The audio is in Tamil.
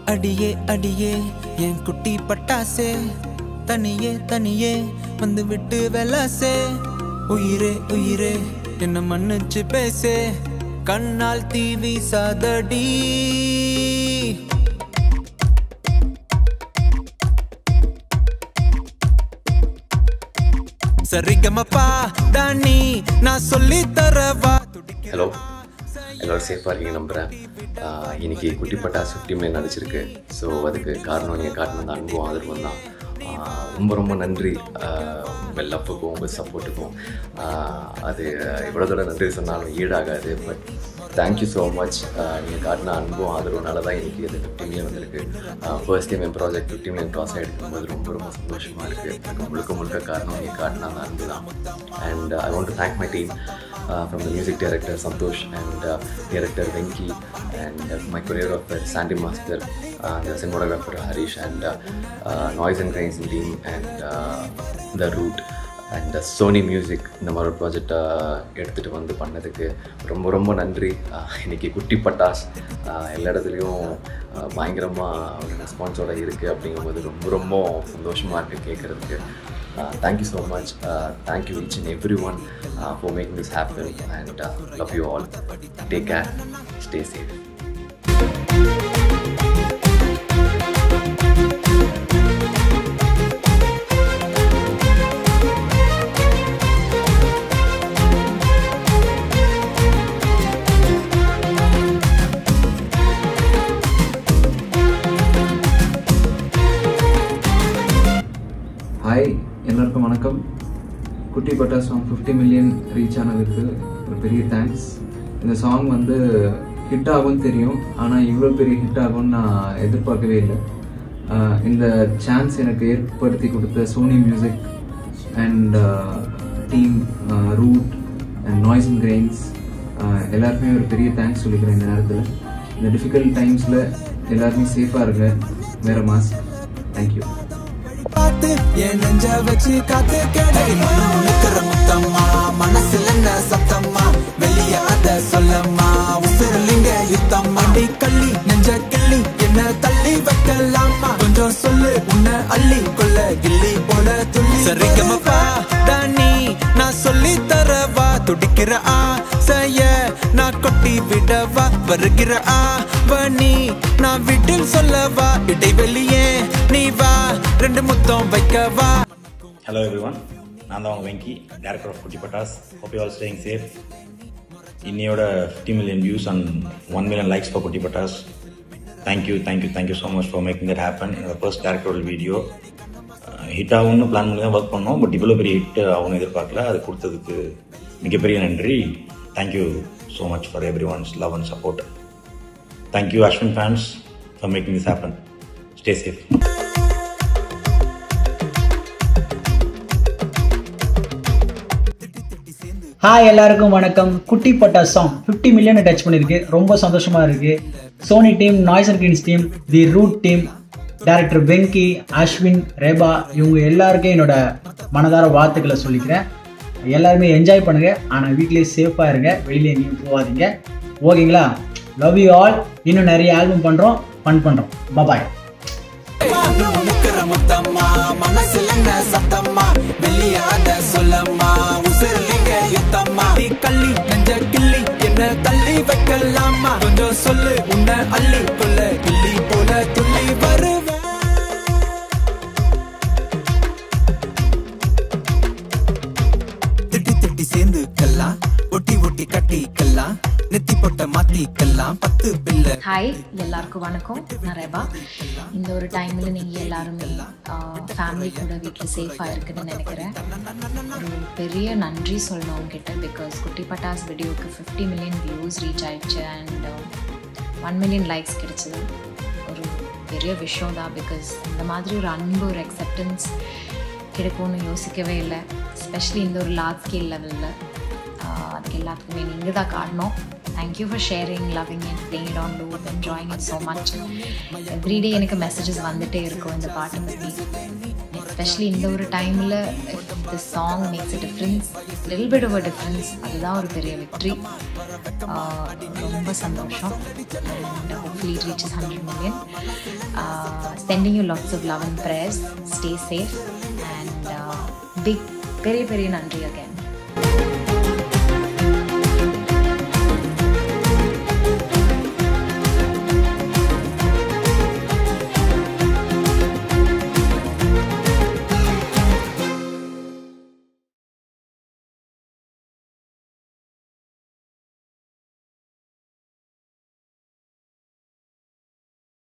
அடியே அடியே என் குட்டி பட்டாசே தனியே தனியே வந்து விட்டு வெலாசே உயிரே உயிரே என்ன மன்னிச்சு பேசே கண்ணால் தீவி சாதடி சரிகமப்பா தானி நான் சொல்லி தரவா ஹலோ எல்லோரும் சேஃபாக இருக்கீங்க நம்புகிறேன் ஆஹ் இன்னைக்கு குட்டி பட்டாசு ஃபிஃப்டி மில்லியன் நடிச்சிருக்கு ஸோ அதுக்கு காரணம் நீங்கள் காட்டின அந்த அன்பும் ஆதரவும் தான் ஆஹ் ரொம்ப ரொம்ப நன்றி ஆஹ் உங்கள் லவ்வுக்கும் உங்கள் சப்போர்ட்டுக்கும் அது எவ்வளோ தடவை நன்றி சொன்னாலும் ஈடாகாது பட் தேங்க்யூ ஸோ மச் நீங்கள் காட்டின அன்பும் ஆதரவுனால தான் இன்னைக்கு இது ஃபிஃப்டி மில்லியன் வந்திருக்கு ஃபர்ஸ்ட் டைம் என் ப்ராஜெக்ட் ஃபிஃப்டி மில்லியன் க்ராஸ் எடுக்கும்போது ரொம்ப ரொம்ப சந்தோஷமாக இருக்குது எனக்கு முழுக்க முழுக்க காரணம் நீங்கள் காட்டின அந்த அன்பு தான் and I want to thank my team uh, from the music director Santosh and uh, director Venki and uh, my choreographer Sandy Master, uh, the cinematographer Harish and uh, uh, Noise and Grains team and uh, The Root and Sony music இந்த மாதிரி ஒரு ப்ராஜெக்டை எடுத்துகிட்டு வந்து பண்ணதுக்கு ரொம்ப ரொம்ப நன்றி அஹ் இன்னைக்கு குட்டி பட்டாஸ் அஹ் எல்லா இடத்துலையும் பயங்கரமாக ஒரு ரெஸ்பான்ஸோட இருக்குது அப்படிங்கும்போது ரொம்ப ரொம்ப சந்தோஷமாக இருக்குது கேட்குறதுக்கு Uh, thank you so much. Uh, thank you each and everyone uh, for making this happen and uh, love you all. Take care. Stay safe. Hi எல்லாருக்கும் வணக்கம் Kutti Patta song fifty million reach ஆனதுக்கு ஒரு பெரிய தேங்க்ஸ் இந்த சாங் வந்து ஹிட் ஆகும்னு தெரியும் ஆனால் இவ்வளோ பெரிய ஹிட் ஆகும்னு நான் எதிர்பார்க்கவே இல்லை ஆஹ் இந்த சான்ஸ் எனக்கு ஏற்படுத்தி கொடுத்த Sony music and team Root and Noise and Grains எல்லாருக்குமே ஒரு பெரிய தேங்க்ஸ் சொல்லிக்கிறேன் இந்த நேரத்தில் இந்த டிஃபிகல்ட் டைம்ஸில் எல்லாருமே சேஃபாக இருங்க வேறு மாஸ்க் தேங்க்யூ பார்த்து என் நெஞ்ச வச்சு காத்து கேடை நிக்கிற முத்தம்மா மனசுல என்ன சத்தம்மா வெளிய அத சொல்லம்மா உசுரலிங்க யுத்தம் அடி கள்ளி நெஞ்ச கிள்ளி என்ன தள்ளி வைக்கலாமா கொஞ்சம் சொல்லு உன்னை அள்ளி கொள்ள கிள்ளி போல துள்ளி சரிகமப்பா தானி நான் சொல்லி தரவா துடிக்கிற ஆசைய நான் கொட்டி விடவா வருகிற ஆவணி நான் வீட்டில் சொல்லவா இடைவெளியே நீ வா ரெண்டு முத்தம் வைக்கவா ஹலோ எவ்ரி ஒன் நான் தான் உங்கள் Venky director of Kutti Pattas hope you all staying safe இன்னையோட fifty million views and one million likes for Kutti Pattas thank you thank you thank you so much for making that happen என்னோட ஃபர்ஸ்ட் டேரக்டரோட வீடியோ ஹிட் ஆகும்னு பிளான் பண்ணி தான் ஒர்க் பண்ணோம் பட் இவ்வளோ பெரிய ஹிட் ஆகும்னு எதிர்பார்க்கல அது கொடுத்ததுக்கு மிகப்பெரிய நன்றி thank you so much for everyone's love and support thank you Ashwin fans for making this happen stay safe hi எல்லாருக்கும் வணக்கம் Kutti Patta song fifty million touch பண்ணியிருக்கு ரொம்ப சந்தோஷமா இருக்கு Sony team Noise and Grains team the Root team director Venky Ashwin Reba இவங்க எல்லாருக்கும் என்னோட மனதார வாழ்த்துக்களை சொல்லிக்கிறேன் எல்லாருமே என்ஜாய் பண்ணுங்க ஆனால் வீட்லேயே சேஃபாக இருங்க வெளியில எங்கேயும் போகாதீங்க ஓகேங்களா லவ் யூ ஆல் இன்னும் நிறைய ஆல்பம் பண்ணுறோம் ஃபன் பண்ணுறோம் பபாய் நிக்கிற முத்தம்மா மனசுல என்ன சத்தம்மா வெளிய அத சொல்லம்மா உசுரலிங்க யுத்தம்மா நீ கள்ளி நெஞ்ச கிள்ளி என்ன தள்ளி வைக்கலாமா கொஞ்சம் சொல்லு உன்னை அள்ளி கொள்ள கிள்ளி போல துள்ளி வருவேன் திட்டி திட்டி சேர்ந்துக்கலாம் ஒட்டி ஒட்டி கட்டிக்கலாம் நெத்தி பொட்ட மாத்திக்கலாம் பத்து பிள்ளை ஹாய் எல்லாருக்கும் வணக்கம் நான் ரெபா இந்த ஒரு டைமில் நீங்கள் எல்லாருமே ஃபேமிலி கூட வீட்டில் சேஃபாக இருக்குன்னு நினைக்கிறேன் ஒரு பெரிய நன்றி சொல்லணும் உங்ககிட்ட பிகாஸ் குட்டி பட்டாஸ் வீடியோக்கு ஃபிஃப்டி மில்லியன் வியூஸ் ரீச் ஆயிடுச்சு அண்ட் ஒன் மில்லியன் லைக்ஸ் கிடைச்சது ஒரு பெரிய விஷயம் தான் பிகாஸ் இந்த மாதிரி ஒரு அன்பு ஒரு அக்செப்டன்ஸ் கிடைக்கும்னு யோசிக்கவே இல்லை எஸ்பெஷலி இந்த ஒரு லார்ஜ் ஸ்கேல் லெவலில் அதுக்கு எல்லாத்துக்குமே நீங்கள் தான் காரணம் thank you for sharing loving and playing it on loop enjoying it so much everyday எனக்கு மெசேஜஸ் வந்துட்டே இருக்கும் இந்த பாட்டை பற்றி எஸ்பெஷலி இந்த ஒரு டைமில் the song makes a difference lil bit of a difference அதுதான் ஒரு பெரிய வெற்றி ஆஹ் ரொம்ப சந்தோஷம் and hopefully it reaches hundred million sending you lots of love and prayers stay safe and big பெரிய பெரிய நன்றி அகேன்